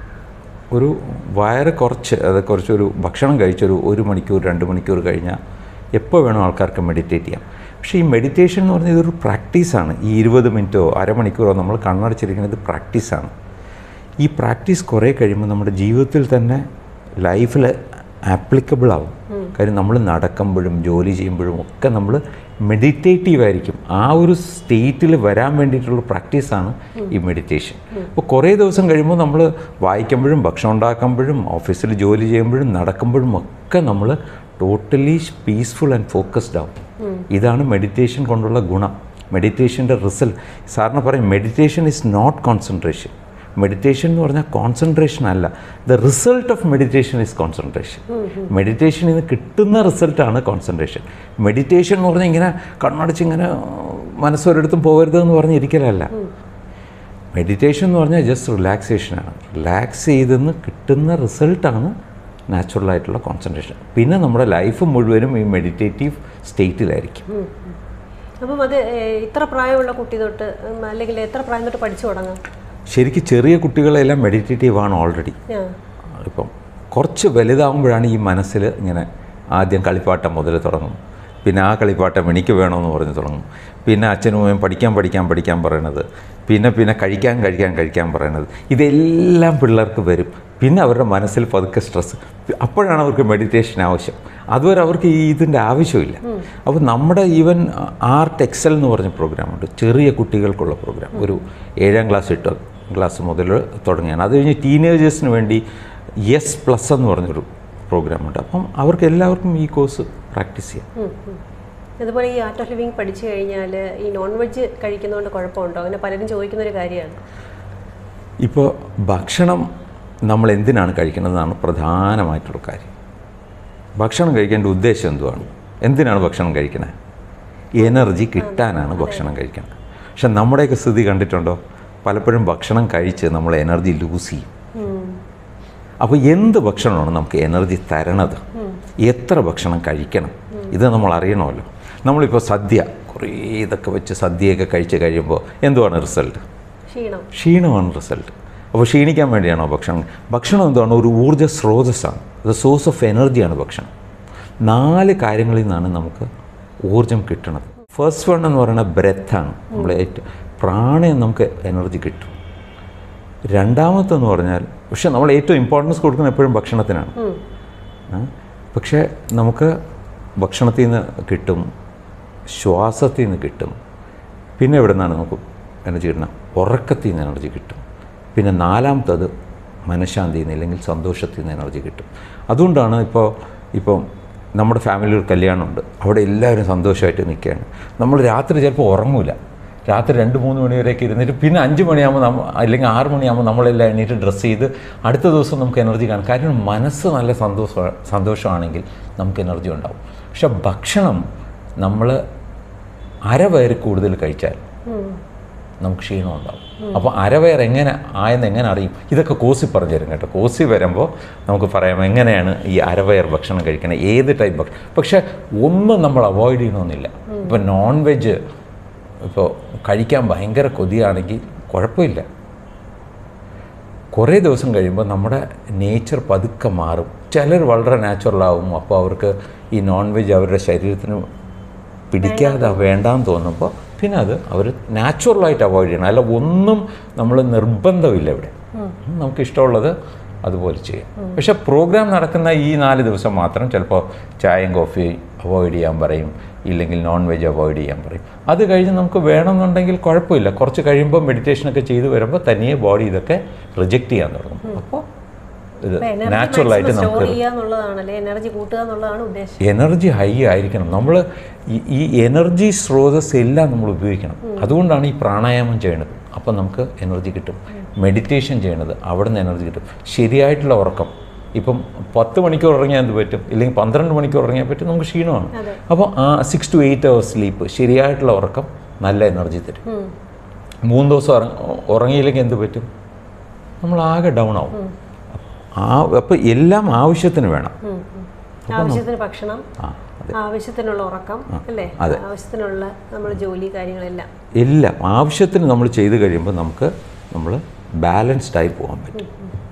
ഒരു വയറ് കുറച്ച് അത് കുറച്ചൊരു ഭക്ഷണം കഴിച്ചൊരു ഒരു മണിക്കൂർ രണ്ട് മണിക്കൂർ കഴിഞ്ഞാൽ എപ്പോൾ വേണോ ആൾക്കാർക്ക് മെഡിറ്റേറ്റ് ചെയ്യാം പക്ഷേ ഈ മെഡിറ്റേഷൻ എന്ന് പറഞ്ഞാൽ ഇതൊരു പ്രാക്ടീസാണ് ഈ ഇരുപത് മിനിറ്റോ അരമണിക്കൂറോ നമ്മൾ കണ്ണടച്ചിരിക്കുന്നത് പ്രാക്ടീസാണ് ഈ പ്രാക്ടീസ് കുറേ കഴിയുമ്പോൾ നമ്മുടെ ജീവിതത്തിൽ തന്നെ ലൈഫിൽ ആപ്ലിക്കബിൾ ആവും കാര്യം നമ്മൾ നടക്കുമ്പോഴും ജോലി ചെയ്യുമ്പോഴും ഒക്കെ നമ്മൾ മെഡിറ്റേറ്റീവ് ആയിരിക്കും ആ ഒരു സ്റ്റേറ്റിൽ വരാൻ വേണ്ടിയിട്ടുള്ള പ്രാക്ടീസാണ് ഈ മെഡിറ്റേഷൻ അപ്പോൾ കുറേ ദിവസം കഴിയുമ്പോൾ നമ്മൾ വായിക്കുമ്പോഴും ഭക്ഷണം ഉണ്ടാക്കുമ്പോഴും ഓഫീസിൽ ജോലി ചെയ്യുമ്പോഴും നടക്കുമ്പോഴും ഒക്കെ നമ്മൾ ടോട്ടലി പീസ്ഫുൾ ആൻഡ് ഫോക്കസ്ഡ് ആവും ഇതാണ് മെഡിറ്റേഷൻ കൊണ്ടുള്ള ഗുണം മെഡിറ്റേഷൻ്റെ റിസൾട്ട് സാറിന് പറയും meditation is not concentration meditation എന്ന് പറഞ്ഞാൽ കോൺസെൻട്രേഷൻ അല്ല the result of meditation is concentration മെഡിറ്റേഷനിൽ നിന്ന് കിട്ടുന്ന റിസൾട്ടാണ് കോൺസെൻട്രേഷൻ മെഡിറ്റേഷൻ എന്ന് പറഞ്ഞാൽ ഇങ്ങനെ കണ്ണടച്ച് ഇങ്ങനെ മനസ്സൊരിടത്തും പോകരുതെന്ന് പറഞ്ഞിരിക്കലല്ല മെഡിറ്റേഷൻ എന്ന് പറഞ്ഞാൽ ജസ്റ്റ് റിലാക്സേഷനാണ് റിലാക്സ് ചെയ്തെന്ന് കിട്ടുന്ന റിസൾട്ടാണ് നാച്ചുറലായിട്ടുള്ള കോൺസെൻട്രേഷൻ പിന്നെ നമ്മുടെ ലൈഫ് മുഴുവനും ഈ മെഡിറ്റേറ്റീവ് സ്റ്റേറ്റിലായിരിക്കും അപ്പം അത് ഏഹ്, ഇത്ര പ്രായമുള്ള കുട്ടി തൊട്ട് ഉം, അല്ലെങ്കിൽ എത്ര പ്രായം തൊട്ട് പഠിച്ചു തുടങ്ങാം ശരിക്കും ചെറിയ കുട്ടികളെല്ലാം മെഡിറ്റേറ്റീവ് ആണ് ഓൾറെഡി ആ ഇപ്പം കുറച്ച് വലുതാകുമ്പോഴാണ് ഈ മനസ്സിൽ ഇങ്ങനെ ആദ്യം കളിപ്പാട്ടം മുതൽ തുടങ്ങും പിന്നെ ആ കളിപ്പാട്ടം എനിക്ക് വേണമെന്ന് പറഞ്ഞ് തുടങ്ങും പിന്നെ അച്ഛനും അമ്മയും പഠിക്കാൻ പഠിക്കാൻ പഠിക്കാൻ പറയണത് പിന്നെ പിന്നെ കഴിക്കാൻ കഴിക്കാൻ കഴിക്കാൻ പറയണത് ഇതെല്ലാം പിള്ളേർക്ക് വരും പിന്നെ അവരുടെ മനസ്സിൽ പതുക്കെ സ്ട്രെസ് അപ്പോഴാണ് അവർക്ക് മെഡിറ്റേഷൻ ആവശ്യം അതുവരെ അവർക്ക് ഈ ഇതിൻ്റെ ആവശ്യമില്ല അപ്പോൾ നമ്മുടെ ഈവൻ ആർട്ട് എക്സൽ എന്ന് പറഞ്ഞ പ്രോഗ്രാമുണ്ട് ചെറിയ കുട്ടികൾക്കുള്ള പ്രോഗ്രാം ഒരു ഏഴാം ക്ലാസ് എട്ട് ക്ലാസ് മുതൽ തുടങ്ങിയാണ് അത് കഴിഞ്ഞ് ടീനേജേഴ്സിന് വേണ്ടി യെസ് പ്ലസ് എന്ന് പറഞ്ഞൊരു പ്രോഗ്രാമുണ്ട് അപ്പം അവർക്ക് എല്ലാവർക്കും ഈ കോഴ്സ് പ്രാക്ടീസ് ചെയ്യാം ഉം, ഉം. അതുപോലെ ഈ ആർട്ട് ഓഫ് ലിവിങ് പഠിച്ചു കഴിഞ്ഞാൽ ഈ നോൺ വെജ് കഴിക്കുന്നതുകൊണ്ട് കുഴപ്പമുണ്ടോ അങ്ങനെ പലരും ചോദിക്കുന്ന ഒരു കാര്യമാണ് ഇപ്പോൾ ഭക്ഷണം നമ്മൾ എന്തിനാണ് കഴിക്കുന്നതെന്നാണ് പ്രധാനമായിട്ടുള്ള കാര്യം ഭക്ഷണം കഴിക്കേണ്ട ഉദ്ദേശം എന്തുവാണ് എന്തിനാണ് ഭക്ഷണം കഴിക്കുന്നത് എനർജി കിട്ടാനാണ് ഭക്ഷണം കഴിക്കുന്നത് പക്ഷെ നമ്മുടെയൊക്കെ സ്ഥിതി കണ്ടിട്ടുണ്ടോ പലപ്പോഴും ഭക്ഷണം കഴിച്ച് നമ്മൾ എനർജി ലൂസ് ചെയ്യും അപ്പോൾ എന്ത് ഭക്ഷണമാണ് നമുക്ക് എനർജി തരണത് എത്ര ഭക്ഷണം കഴിക്കണം ഇത് നമ്മൾ അറിയണമല്ലോ നമ്മളിപ്പോൾ സദ്യ കുറേ ഇതൊക്കെ വെച്ച് സദ്യയൊക്കെ കഴിച്ച് കഴിയുമ്പോൾ എന്തുവാണ് റിസൾട്ട് ക്ഷീണം ക്ഷീണമാണ് റിസൾട്ട് അപ്പോൾ ക്ഷീണിക്കാൻ വേണ്ടിയാണോ ഭക്ഷണം ഭക്ഷണം എന്താണ് ഒരു ഊർജ്ജ സ്രോതസ്സാണ് അത് സോഴ്സ് ഓഫ് എനർജിയാണ് ഭക്ഷണം നാല് കാര്യങ്ങളിൽ നിന്നാണ് നമുക്ക് ഊർജം കിട്ടണത് ഫസ്റ്റ് വൺ എന്ന് പറയുന്നത് ബ്രെത്താണ് നമ്മൾ ഏറ്റവും പ്രാണയം നമുക്ക് എനർജി കിട്ടും രണ്ടാമത്തെന്ന് പറഞ്ഞാൽ പക്ഷെ നമ്മൾ ഏറ്റവും ഇമ്പോർട്ടൻസ് കൊടുക്കുന്നത് എപ്പോഴും ഭക്ഷണത്തിനാണ് ഉം. ആ? പക്ഷേ നമുക്ക് ഭക്ഷണത്തിൽ നിന്ന് കിട്ടും ശ്വാസത്തിൽ നിന്ന് കിട്ടും പിന്നെ എവിടെ നിന്നാണ് നമുക്ക് എനർജി കിട്ടണം ഉറക്കത്തിൽ നിന്ന് എനർജി കിട്ടും പിന്നെ നാലാമത്തത് മനഃശാന്തിയിൽ നിന്ന് അല്ലെങ്കിൽ സന്തോഷത്തിൽ നിന്ന് എനർജി കിട്ടും അതുകൊണ്ടാണ് ഇപ്പോൾ ഇപ്പോൾ നമ്മുടെ ഫാമിലിയിൽ ഒരു കല്യാണമുണ്ട് അവിടെ എല്ലാവരും സന്തോഷമായിട്ട് നിൽക്കുകയാണ് നമ്മൾ രാത്രി ചിലപ്പോൾ ഉറങ്ങൂല രാത്രി രണ്ട് മൂന്ന് മണി വരെയൊക്കെ ഇരുന്നിട്ട് പിന്നെ അഞ്ച് മണിയാകുമ്പോൾ നമ്മൾ അല്ലെങ്കിൽ ആറ് മണിയാകുമ്പോൾ നമ്മളെല്ലാം എണീറ്റ് ഡ്രസ്സ് ചെയ്ത് അടുത്ത ദിവസം നമുക്ക് എനർജി കാണും കാര്യം മനസ്സ് നല്ല സന്തോഷ സന്തോഷമാണെങ്കിൽ നമുക്ക് എനർജി ഉണ്ടാവും പക്ഷെ ഭക്ഷണം നമ്മൾ അരവയറ് കൂടുതൽ കഴിച്ചാൽ ഉം. നമുക്ക് ക്ഷീണം ഉണ്ടാവും അപ്പോൾ അരവയർ എങ്ങനെ ആയെന്ന് എങ്ങനെ അറിയും ഇതൊക്കെ കോസി പറഞ്ഞു തരും കേട്ടോ കോസി വരുമ്പോൾ നമുക്ക് പറയാം എങ്ങനെയാണ് ഈ അരവയർ ഭക്ഷണം കഴിക്കണത് ഏത് ടൈപ്പ് ഭക്ഷണം പക്ഷേ ഒന്നും നമ്മൾ അവോയ്ഡ് ചെയ്യണമെന്നില്ല ഇപ്പോൾ നോൺ വെജ് ഇപ്പോൾ കഴിക്കാൻ ഭയങ്കര കൊതിയാണെങ്കിൽ കുഴപ്പമില്ല കുറേ ദിവസം കഴിയുമ്പോൾ നമ്മുടെ നേച്ചർ പതുക്കെ മാറും ചിലർ വളരെ നാച്ചുറലാവും അപ്പോൾ അവർക്ക് ഈ നോൺ വെജ് അവരുടെ ശരീരത്തിന് പിടിക്കാതെ വേണ്ടാന്ന് തോന്നുമ്പോൾ പിന്നെ അത് അവർ നാച്ചുറലായിട്ട് അവോയ്ഡ് ചെയ്യണം അല്ല ഒന്നും നമ്മൾ നിർബന്ധമില്ല ഇവിടെ നമുക്ക് ഇഷ്ടമുള്ളത് അതുപോലെ ചെയ്യാം പക്ഷെ പ്രോഗ്രാം നടക്കുന്ന ഈ നാല് ദിവസം മാത്രം ചിലപ്പോൾ ചായയും കോഫി അവോയ്ഡ് ചെയ്യാൻ പറയും ഇല്ലെങ്കിൽ നോൺ വെജ് അവോയ്ഡ് ചെയ്യാൻ പറയും അത് കഴിഞ്ഞ് നമുക്ക് വേണമെന്നുണ്ടെങ്കിൽ കുഴപ്പമില്ല കുറച്ച് കഴിയുമ്പോൾ മെഡിറ്റേഷനൊക്കെ ചെയ്ത് വരുമ്പോൾ തനിയെ ബോഡി ഇതൊക്കെ റിജക്റ്റ് ചെയ്യാൻ തുടങ്ങും അപ്പോൾ ഇത് അപ്പൊ എനർജി നാച്ചുറലായിട്ട് സ്റ്റോർ നമുക്ക് ചെയ്യുക എന്നുള്ളതാണല്ലേ എനർജി കൂട്ടുക എന്നുള്ളതാണ് ഉദ്ദേശം എനർജി ഹൈ ആയിരിക്കണം നമ്മൾ ഈ എനർജി സ്രോതസ് എല്ലാം നമ്മൾ ഉപയോഗിക്കണം അതുകൊണ്ടാണ് ഈ പ്രാണായാമം ചെയ്യണത് അപ്പം നമുക്ക് എനർജി കിട്ടും മെഡിറ്റേഷൻ ചെയ്യണത് അവിടെ നിന്ന് എനർജി കിട്ടും ശരിയായിട്ടുള്ള ഉറക്കം ഇപ്പം പത്ത് മണിക്കൂർ ഉറങ്ങിയാൽ എന്ത് പറ്റും ഇല്ലെങ്കിൽ പന്ത്രണ്ട് മണിക്കൂർ ഉറങ്ങിയാൽ പറ്റും നമുക്ക് ക്ഷീണമാണ് അതെ. അപ്പോൾ ആ six to eight hours sleep ശരിയായിട്ടുള്ള ഉറക്കം നല്ല എനർജി തരും ഉം. മൂന്ന് ദിവസം ഉറ- ഉറങ്ങിയില്ലെങ്കിൽ എന്ത് പറ്റും നമ്മൾ ആകെ ഡൗൺ ആവും ആ അപ്പോൾ എല്ലാം ആവശ്യത്തിന് വേണം ഉം. ഉം. ആവശ്യത്തിന് ഭക്ഷണം ആ അതെ ആവശ്യത്തിനുള്ള ഉറക്കം അല്ലേ അതെ. ആവശ്യത്തിനുള്ള നമ്മുടെ ജോലി കാര്യങ്ങളെല്ലാം എല്ലാം ആവശ്യത്തിന് നമ്മൾ ചെയ്ത് കഴിയുമ്പോൾ നമുക്ക് നമ്മൾ ബാലൻസ്ഡ് ആയി പോകാൻ പറ്റും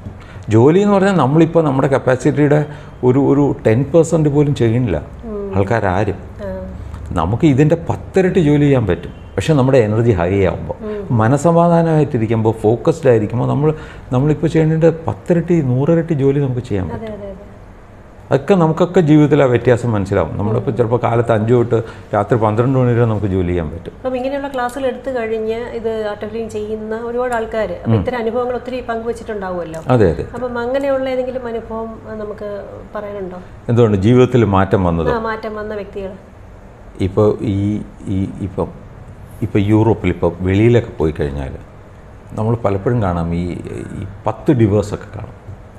ജോലി എന്ന് പറഞ്ഞാൽ നമ്മളിപ്പോൾ നമ്മുടെ കപ്പാസിറ്റിയുടെ ഒരു ഒരു ടെൻ പെർസെൻറ്റ് പോലും ചെയ്യണില്ല ആൾക്കാരാരും ആ. നമുക്ക് ഇതിൻ്റെ പത്തിരട്ടി ജോലി ചെയ്യാൻ പറ്റും പക്ഷേ നമ്മുടെ എനർജി ഹൈ ആകുമ്പോൾ മനസമാധാനമായിട്ടിരിക്കുമ്പോൾ ഫോക്കസ്ഡ് ആയിരിക്കുമ്പോൾ നമ്മൾ നമ്മളിപ്പോൾ ചെയ്യേണ്ടത് പത്തിരട്ടി നൂറിരട്ടി ജോലി നമുക്ക് ചെയ്യാൻ പറ്റും അതെ അതെ അതെ അതൊക്കെ നമുക്കൊക്കെ ജീവിതത്തിൽ ആ വ്യത്യാസം മനസ്സിലാവും നമ്മളിപ്പോൾ ചിലപ്പോൾ കാലത്ത് അഞ്ച് തൊട്ട് രാത്രി പന്ത്രണ്ട് മണി വരെ നമുക്ക് ജോലി ചെയ്യാൻ പറ്റും അപ്പം ഇങ്ങനെയുള്ള ക്ലാസ്സുകൾ എടുത്തു കഴിഞ്ഞ് ഇത് ആർട്ട് ഓഫ് ലിവിങ് ചെയ്യുന്ന ഒരുപാട് ആൾക്കാർ അപ്പം ഇത്തരം അനുഭവങ്ങൾ ഒത്തിരി പങ്കുവച്ചിട്ടുണ്ടാവുമല്ലോ അതെ അതെ അപ്പം അങ്ങനെയുള്ള ഏതെങ്കിലും അനുഭവം ആ, നമുക്ക് പറയാനുണ്ടോ എന്തുകൊണ്ട് ജീവിതത്തിൽ മാറ്റം വന്നത് ആ മാറ്റം വന്ന വ്യക്തികൾ ഇപ്പോൾ ഈ ഈ ഇപ്പം ഇപ്പോൾ യൂറോപ്പിൽ ഇപ്പോൾ വെളിയിലൊക്കെ പോയി കഴിഞ്ഞാൽ നമ്മൾ പലപ്പോഴും കാണാം ഈ ഈ പത്ത് ഡിവേഴ്സൊക്കെ കാണും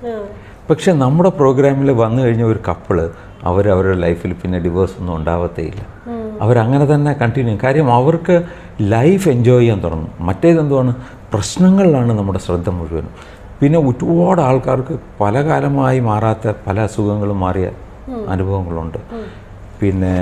പക്ഷെ നമ്മുടെ പ്രോഗ്രാമിൽ വന്നു കഴിഞ്ഞ ഒരു കപ്പിള് അവർ അവരുടെ ലൈഫിൽ പിന്നെ ഡിവോഴ്സ് ഒന്നും ഉണ്ടാവത്തേയില്ല അവരങ്ങനെ തന്നെ കണ്ടിന്യൂ ചെയ്യും കാര്യം അവർക്ക് ലൈഫ് എൻജോയ് ചെയ്യാൻ തുടങ്ങും മറ്റേതെന്തുവാണ് പ്രശ്നങ്ങളിലാണ് നമ്മുടെ ശ്രദ്ധ മുഴുവനും പിന്നെ ഒരുപാട് ആൾക്കാർക്ക് പല കാലമായി മാറാത്ത പല അസുഖങ്ങളും മാറിയ അനുഭവങ്ങളുണ്ട് പിന്നെ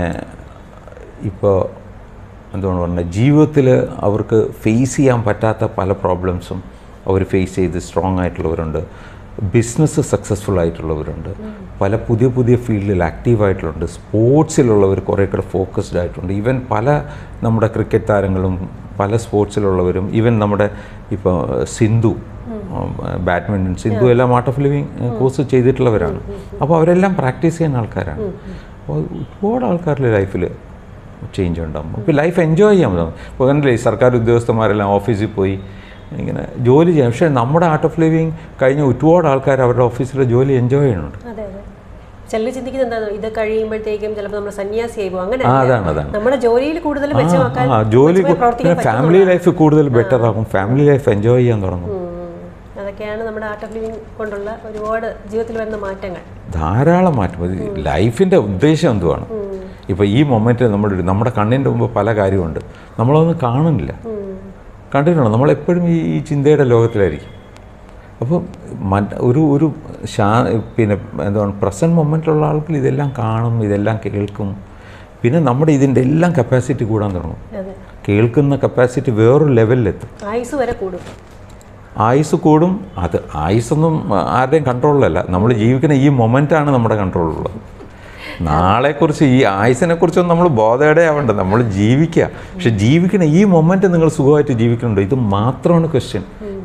ഇപ്പോൾ എന്തുകൊണ്ട് പറഞ്ഞാൽ ജീവിതത്തിൽ അവർക്ക് ഫേസ് ചെയ്യാൻ പറ്റാത്ത പല പ്രോബ്ലംസും അവർ ഫേസ് ചെയ്ത് സ്ട്രോങ് ആയിട്ടുള്ളവരുണ്ട് ബിസിനസ് സക്സസ്ഫുൾ ആയിട്ടുള്ളവരുണ്ട് പല പുതിയ പുതിയ ഫീൽഡിൽ ആക്റ്റീവായിട്ടുള്ളവരുണ്ട് സ്പോർട്സിലുള്ളവർ കുറേ കൂടെ ഫോക്കസ്ഡ് ആയിട്ടുണ്ട് ഈവൻ പല നമ്മുടെ ക്രിക്കറ്റ് താരങ്ങളും പല സ്പോർട്സിലുള്ളവരും ഈവൻ നമ്മുടെ ഇപ്പോൾ സിന്ധു ബാഡ്മിൻ്റൺ സിന്ധു എല്ലാം ആർട്ട് ഓഫ് ലിവിങ് കോഴ്സ് ചെയ്തിട്ടുള്ളവരാണ് അപ്പോൾ അവരെല്ലാം പ്രാക്ടീസ് ചെയ്യുന്ന ആൾക്കാരാണ് അപ്പോൾ ഒരുപാട് ആൾക്കാരുടെ ലൈഫിൽ ചേഞ്ച് ഉണ്ടാകും അപ്പോൾ ലൈഫ് എൻജോയ് ചെയ്യാൻ പറ്റും ഇപ്പോൾ കണ്ടില്ലേ ഈ സർക്കാർ ഉദ്യോഗസ്ഥന്മാരെല്ലാം ഓഫീസിൽ പോയി ഇങ്ങനെ ജോലി ചെയ്യാം പക്ഷേ നമ്മുടെ ആർട്ട് ഓഫ് ലിവിങ് കഴിഞ്ഞ ഒരുപാട് ആൾക്കാർ അവരുടെ ഓഫീസിലെ ജോലി എൻജോയ് ചെയ്യുന്നുണ്ട് അതെ അതെ ചിലർ ചിന്തിക്കുന്നത് എന്താ ഇത് കഴിയുമ്പോഴത്തേക്കും ചിലപ്പോൾ നമ്മൾ സന്യാസിയായി പോകും അങ്ങനെ ആ അല്ല. അതാണ് അതാണ് നമ്മുടെ ജോലിയിൽ കൂടുതൽ ആ, മെച്ചമാക്കാൻ ആ ജോലി മെച്ചമായി പ്രവർത്തിക്കാൻ പിന്നെ ഫാമിലി ലൈഫ് കൂടുതൽ ബെറ്റർ ആകും ഫാമിലി ലൈഫ് എൻജോയ് ചെയ്യാൻ തുടങ്ങും ഉം. അതൊക്കെയാണ് നമ്മുടെ ആർട്ട് ഓഫ് ലിവിങ് കൊണ്ടുള്ള ഒരുപാട് ജീവിതത്തിൽ വരുന്ന മാറ്റങ്ങൾ ധാരാളം മാറ്റം അത് ലൈഫിൻ്റെ ഉദ്ദേശം എന്തുവാണ് ഇപ്പോൾ ഈ മൊമെൻറ്റ് നമ്മുടെ നമ്മുടെ കണ്ണിൻ്റെ മുമ്പ് പല കാര്യമുണ്ട് നമ്മളതൊന്നും കാണുന്നില്ല കണ്ടിട്ടുണ്ടോ നമ്മളെപ്പോഴും ഈ ഈ ചിന്തയുടെ ലോകത്തിലായിരിക്കും അപ്പോൾ മറ്റ് ഒരു ഒരു ശാ പിന്നെ എന്താണ് പ്രസൻറ്റ് മൊമെൻറ്റിലുള്ള ആൾക്ക് ഇതെല്ലാം കാണും ഇതെല്ലാം കേൾക്കും പിന്നെ നമ്മുടെ ഇതിൻ്റെ എല്ലാം കപ്പാസിറ്റി കൂടാൻ തുടങ്ങും അതെ കേൾക്കുന്ന കപ്പാസിറ്റി വേറൊരു ലെവലിലെത്തും ആയുസ് വരെ കൂടും ആയുസ് കൂടും അത് ആയുസൊന്നും ആരുടെയും കൺട്രോളിലല്ല നമ്മൾ ജീവിക്കുന്ന ഈ മൊമെൻ്റാണ് നമ്മുടെ കൺട്രോളിലുള്ളത് നാളെക്കുറിച്ച് ഈ ആയുസിനെ കുറിച്ചൊന്നും നമ്മൾ ബോധയുടെ ആവണ്ട നമ്മൾ ജീവിക്കുക പക്ഷെ ജീവിക്കുന്ന ഈ മൊമെൻ്റ് നിങ്ങൾ സുഖമായിട്ട് ജീവിക്കുന്നുണ്ടോ ഇത് മാത്രമാണ് ക്വസ്റ്റ്യൻ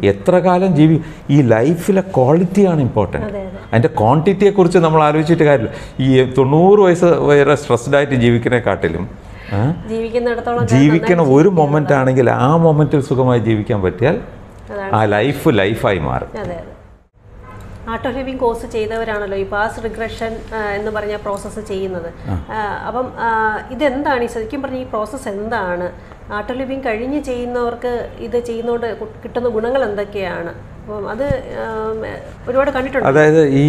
എത്ര കാലം ജീവി ഈ ലൈഫിലെ ക്വാളിറ്റിയാണ് ഇമ്പോർട്ടൻറ്റ് അതെ അതെ അതിൻ്റെ ക്വാണ്ടിറ്റിയെക്കുറിച്ച് നമ്മൾ ആലോചിച്ചിട്ട് കാര്യമില്ല ഈ തൊണ്ണൂറ് വയസ്സ് വരെ സ്ട്രെസ്ഡ് ആയിട്ട് ജീവിക്കുന്നതിനെക്കാട്ടിലും ആ, ജീവിക്കുന്നിടത്തോളം കാലം ജീവിക്കണ ഒരു മൊമെൻ്റ് ആണെങ്കിൽ ആ മൊമെൻറ്റിൽ സുഖമായി ജീവിക്കാൻ പറ്റിയാൽ അതാണ്. ആ ലൈഫ് ലൈഫായി മാറും അതെ അതെ ആർട്ട് ഓഫ് ലിവിങ് കോഴ്സ് ചെയ്തവരാണല്ലോ ഈ പാസ് റിഗ്രഷൻ എന്ന് പറഞ്ഞ പ്രോസസ്സ് ചെയ്യുന്നത് ആ, അപ്പം ആ, ഇതെന്താണ് ഈ ശരിക്കും പറഞ്ഞ ഈ പ്രോസസ്സ് എന്താണ് ആർട്ട് ഓഫ് ലിവിങ് കഴിഞ്ഞ് ചെയ്യുന്നവർക്ക് ഇത് ചെയ്യുന്നതുകൊണ്ട് കു- കിട്ടുന്ന ഗുണങ്ങൾ എന്തൊക്കെയാണ് അപ്പം അത് ആം, ഒരുപാട് കണ്ടിട്ടുണ്ട് അതായത് ഈ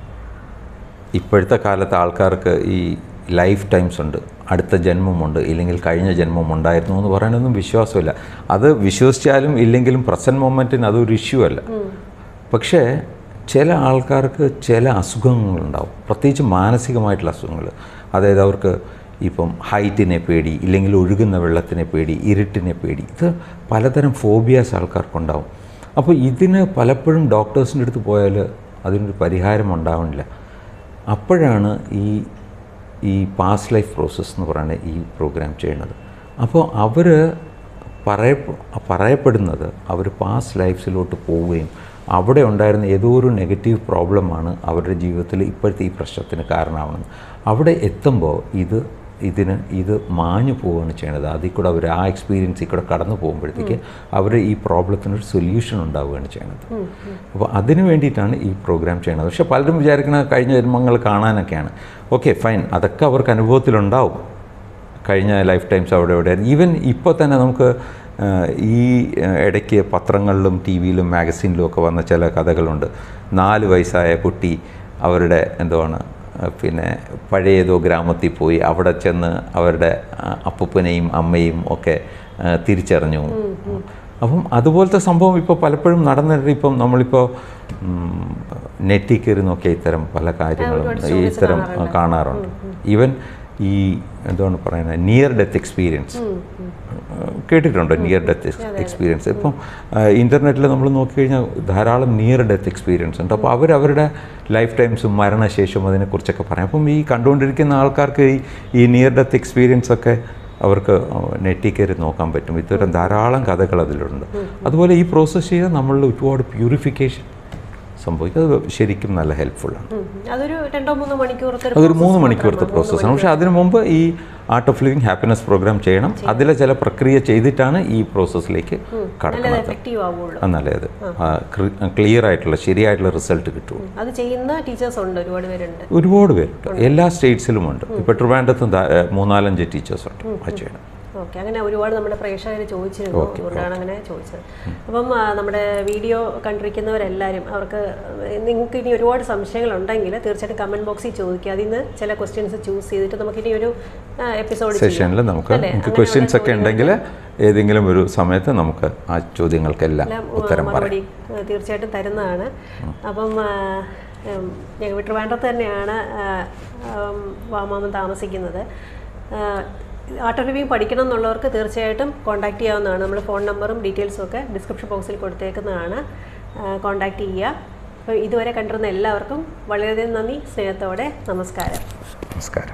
ഇപ്പോഴത്തെ കാലത്ത് ആൾക്കാർക്ക് ഈ ലൈഫ് ടൈംസ് ഉണ്ട് അടുത്ത ജന്മമുണ്ട് ഇല്ലെങ്കിൽ കഴിഞ്ഞ ജന്മം ഉണ്ടായിരുന്നു എന്ന് പറയാനൊന്നും വിശ്വാസമില്ല അത് വിശ്വസിച്ചാലും ഇല്ലെങ്കിലും പ്രസൻറ്റ് മൊമെൻറ്റിന് അതൊരു ഇഷ്യൂ അല്ല പക്ഷേ ചില ആൾക്കാർക്ക് ചില അസുഖങ്ങളുണ്ടാവും പ്രത്യേകിച്ച് മാനസികമായിട്ടുള്ള അസുഖങ്ങൾ അതായത് അവർക്ക് ഇപ്പം ഹൈറ്റിനെ പേടി ഇല്ലെങ്കിൽ ഒഴുകുന്ന വെള്ളത്തിനെ പേടി ഇരുട്ടിനെ പേടി ഇത് പലതരം ഫോബിയാസ് ആൾക്കാർക്കുണ്ടാവും അപ്പോൾ ഇതിന് പലപ്പോഴും ഡോക്ടേഴ്സിൻ്റെ അടുത്ത് പോയാൽ അതിനൊരു പരിഹാരം ഉണ്ടാവണില്ല അപ്പോഴാണ് ഈ ഈ പാസ്റ്റ് ലൈഫ് പ്രോസസ്സ് എന്ന് പറയുന്ന ഈ പ്രോഗ്രാം ചെയ്യുന്നത് അപ്പോൾ അവർ പറയ പറയപ്പെടുന്നത് അവർ പാസ്റ്റ് ലൈഫ്സിലോട്ട് പോവുകയും അവിടെ ഉണ്ടായിരുന്ന ഏതോ ഒരു നെഗറ്റീവ് പ്രോബ്ലമാണ് അവരുടെ ജീവിതത്തിൽ ഇപ്പോഴത്തെ ഈ പ്രശ്നത്തിന് കാരണമാവുന്നത് അവിടെ എത്തുമ്പോൾ ഇത് ഇതിന് ഇത് മാഞ്ഞു പോവുകയാണ് ചെയ്യണത് അതിൽ കൂടെ അവർ ആ എക്സ്പീരിയൻസിൽ കൂടെ കടന്നു പോകുമ്പോഴത്തേക്ക് അവർ ഈ പ്രോബ്ലത്തിനൊരു സൊല്യൂഷൻ ഉണ്ടാവുകയാണ് ചെയ്യണത് അപ്പോൾ അതിന് വേണ്ടിയിട്ടാണ് ഈ പ്രോഗ്രാം ചെയ്യണത് പക്ഷേ പലരും വിചാരിക്കുന്ന കഴിഞ്ഞ ജന്മങ്ങൾ കാണാനൊക്കെയാണ് ഓക്കെ ഫൈൻ അതൊക്കെ അവർക്ക് അനുഭവത്തിലുണ്ടാവും കഴിഞ്ഞ ലൈഫ് ടൈംസ് അവിടെ ഇവിടെ ഈവൻ ഇപ്പോൾ തന്നെ നമുക്ക് ആ, ഈ ആ, ഇടയ്ക്ക് പത്രങ്ങളിലും ടി വിയിലും മാഗസീനിലും ഒക്കെ വന്ന ചില കഥകളുണ്ട് നാല് വയസ്സായ കുട്ടി അവരുടെ എന്തുവാണ് ആ, പിന്നെ പഴയ ഏതോ ഗ്രാമത്തിൽ പോയി അവിടെ ചെന്ന് അവരുടെ ആ, അപ്പൂപ്പനെയും അമ്മയും ഒക്കെ ആ, തിരിച്ചറിഞ്ഞു അപ്പം അതുപോലത്തെ സംഭവം ഇപ്പോൾ പലപ്പോഴും നടന്നിട്ട് ഇപ്പം നമ്മളിപ്പോൾ നെറ്റിൽ കയറി നോക്കിയ ഇത്തരം പല കാര്യങ്ങളും ഈ ഇത്തരം ആ, കാണാറുണ്ട് ഈവൻ ഈ എന്താണ് പറയുന്നത് നിയർ ഡെത്ത് എക്സ്പീരിയൻസ് കേട്ടിട്ടുണ്ടോ നിയർ ഡെത്ത് എക്സ്പീരിയൻസ് ഇപ്പം ഇൻ്റർനെറ്റിൽ നമ്മൾ നോക്കിക്കഴിഞ്ഞാൽ ധാരാളം നിയർ ഡെത്ത് എക്സ്പീരിയൻസ് ഉണ്ട് അപ്പോൾ അവർ അവരുടെ ലൈഫ് ടൈംസും മരണശേഷം അതിനെക്കുറിച്ചൊക്കെ പറയും അപ്പം ഈ കണ്ടുകൊണ്ടിരിക്കുന്ന ആൾക്കാർക്ക് ഈ ഈ നിയർ ഡെത്ത് എക്സ്പീരിയൻസ് ഒക്കെ അവർക്ക് നെറ്റിൽ കയറി നോക്കാൻ പറ്റും ഇത്തരം ധാരാളം കഥകൾ അതിലുണ്ട് അതുപോലെ ഈ പ്രോസസ്സ് ചെയ്താൽ നമ്മളിൽ ഒരുപാട് പ്യൂരിഫിക്കേഷൻ സംഭവിക്കും അത് ശരിക്കും നല്ല ഹെൽപ്ഫുള്ളാണ് ഉം. അതൊരു രണ്ടോ മൂന്നോ മണിക്കൂറത്തെ ഒരു അതൊരു process മൂന്ന് മാത്രമാണ്. മണിക്കൂറത്തെ പ്രോസസ്സാണ് പക്ഷേ അതിനു മുമ്പ് ഈ art of living happiness programme ചെയ്യണം അതിലെ ചില പ്രക്രിയ ചെയ്തിട്ടാണ് ഈ പ്രോസസ്സിലേക്ക് നല്ലത് കടക്കുന്നത് എഫക്റ്റീവ് ആവുള്ളൂ അത് നല്ലത് ക്ലിയർ ആയിട്ടുള്ള ശരിയായിട്ടുള്ള റിസൾട്ട് കിട്ടും അത് ചെയ്യുന്ന ടീച്ചേഴ്സ് ഉണ്ട് ഒരുപാട് പേരുണ്ട് ഒരുപാട് പേരുണ്ട് എല്ലാ സ്റ്റേറ്റ്സിലും ഉണ്ട് ഇപ്പോൾ ട്രിവാൻഡ്രത്തും ദാ- ഏ, മൂന്നാലഞ്ച് ടീച്ചേഴ്സ് ഉണ്ട് ആ ചെയ്യണം ഓക്കെ അങ്ങനെ ഒരുപാട് നമ്മുടെ പ്രേക്ഷകർ ചോദിച്ചിരുന്നു അതുകൊണ്ടാണ് അങ്ങനെ ചോദിച്ചത് അപ്പം ആ, നമ്മുടെ വീഡിയോ കണ്ടിരിക്കുന്നവരെല്ലാവരും അവർക്ക് നിങ്ങൾക്ക് ഇനി ഒരുപാട് സംശയങ്ങളുണ്ടെങ്കിൽ തീർച്ചയായിട്ടും കമൻറ്റ് ബോക്സിൽ ചോദിക്കുക അതിൽ നിന്ന് ചില ക്വസ്റ്റ്യൻസ് ചൂസ് ചെയ്തിട്ട് നമുക്കിനി ഒരു എപ്പിസോഡ് സെഷനിൽ നമുക്ക് നിങ്ങൾക്ക് ക്വസ്റ്റ്യൻസ് ഒക്കെ ഉണ്ടെങ്കിൽ ഏതെങ്കിലും ഒരു സമയത്ത് നമുക്ക് ആ ചോദ്യങ്ങൾക്കെല്ലാം ഉത്തരം പറയാം മറുപടി ആ, തീർച്ചയായിട്ടും തരുന്നതാണ് അപ്പം ആ, ഉം, ഞങ്ങൾ ട്രിവാൻഡ്രത്ത് തന്നെയാണ് ആ, ഉം, വാമാമൻ താമസിക്കുന്നത് ആർട്ട് റിവ്യൂ പഠിക്കണം എന്നുള്ളവർക്ക് തീർച്ചയായിട്ടും കോൺടാക്ട് ചെയ്യാവുന്നതാണ് നമ്മൾ ഫോൺ നമ്പറും ഡീറ്റെയിൽസും ഒക്കെ ഡിസ്ക്രിപ്ഷൻ ബോക്സിൽ കൊടുത്തേക്കുന്നതാണ് കോൺടാക്ട് ചെയ്യുക അപ്പോൾ ഇതുവരെ കണ്ടിരുന്ന എല്ലാവർക്കും വളരെയധികം നന്ദി സ്നേഹത്തോടെ നമസ്കാരം നമസ്കാരം